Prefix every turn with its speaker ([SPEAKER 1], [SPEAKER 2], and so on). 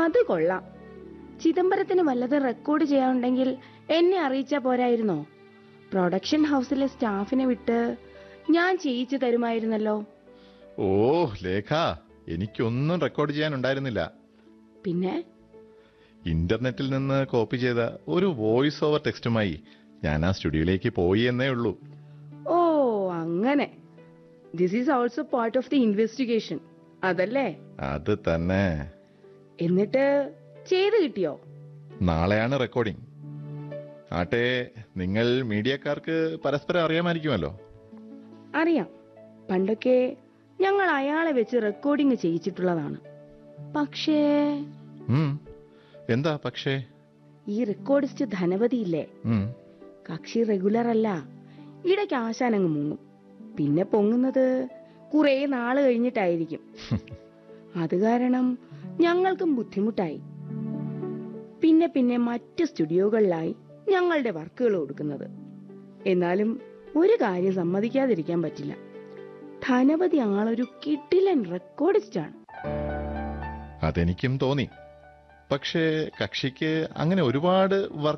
[SPEAKER 1] അത് കൊള്ളാം ചിദംബരത്തിന് വല്ലതും റെക്കോർഡ് ചെയ്യാനുണ്ടെങ്കിൽ എന്നെ അറിയിച്ചാ പോരായിരുന്നോ പ്രൊഡക്ഷൻ ഹൗസിലെ സ്റ്റാഫിനെ വിട്ട് ഞാൻ ചെയ്യിച്ചു തരുമായിരുന്നല്ലോ
[SPEAKER 2] ഓ ലേഖ എനിക്കൊന്നും റെക്കോർഡ് ചെയ്യാനുണ്ടായിരുന്നില്ല
[SPEAKER 1] പിന്നെ
[SPEAKER 2] ഇന്റർനെറ്റിൽ നിന്ന് കോപ്പി ചെയ്ത ഒരു വോയിസ് ഓവർ ടെക്സ്റ്റുമായി ഞാൻ ആ സ്റ്റുഡിയോയിലേക്ക് പോയി എന്നേ ഉള്ളൂ
[SPEAKER 1] ഓ അങ്ങനെ this is also part of the investigation അതല്ലേ
[SPEAKER 2] അത് തന്നെ
[SPEAKER 1] എന്നിട്ട് ചെയ്ത് കിട്ടിയോ
[SPEAKER 2] നാളെയാണ് റെക്കോർഡിംഗ് ആട്ടെ നിങ്ങൾ മീഡിയക്കാർക്ക് പരസ്പരം അറിയാമായിരിക്കുമല്ലോ
[SPEAKER 1] അറിയാം പണ്ടൊക്കെ ഞങ്ങൾ അയാളെ വെച്ച് റെക്കോർഡിംഗ് ചെയ്യിച്ചിട്ടുള്ളതാണ് പക്ഷേ
[SPEAKER 2] ഉം. എന്താ പക്ഷേ
[SPEAKER 1] ഈ റെക്കോർഡിസ്റ്റ് ധനപതിയില്ലേ
[SPEAKER 2] ഉം.
[SPEAKER 1] കക്ഷി റെഗുലർ അല്ല ഇടയ്ക്ക് ആശാനങ്ങ് മുങ്ങും പിന്നെ പൊങ്ങുന്നത് കുറേ നാള് കഴിഞ്ഞിട്ടായിരിക്കും അത് കാരണം ഞങ്ങൾക്കും ബുദ്ധിമുട്ടായി പിന്നെ പിന്നെ മറ്റ് സ്റ്റുഡിയോകളിലായി ഞങ്ങളുടെ വർക്കുകൾ കൊടുക്കുന്നത് എന്നാലും ഒരു കാര്യം സമ്മതിക്കാതിരിക്കാൻ പറ്റില്ല ധനപതി ആളൊരു കിട്ടിലൻ റെക്കോർഡിസ്റ്റ് ആണ്
[SPEAKER 2] അതെനിക്കും തോന്നി പക്ഷേ കക്ഷിക്ക് അങ്ങനെ ഒരുപാട് വർക്ക്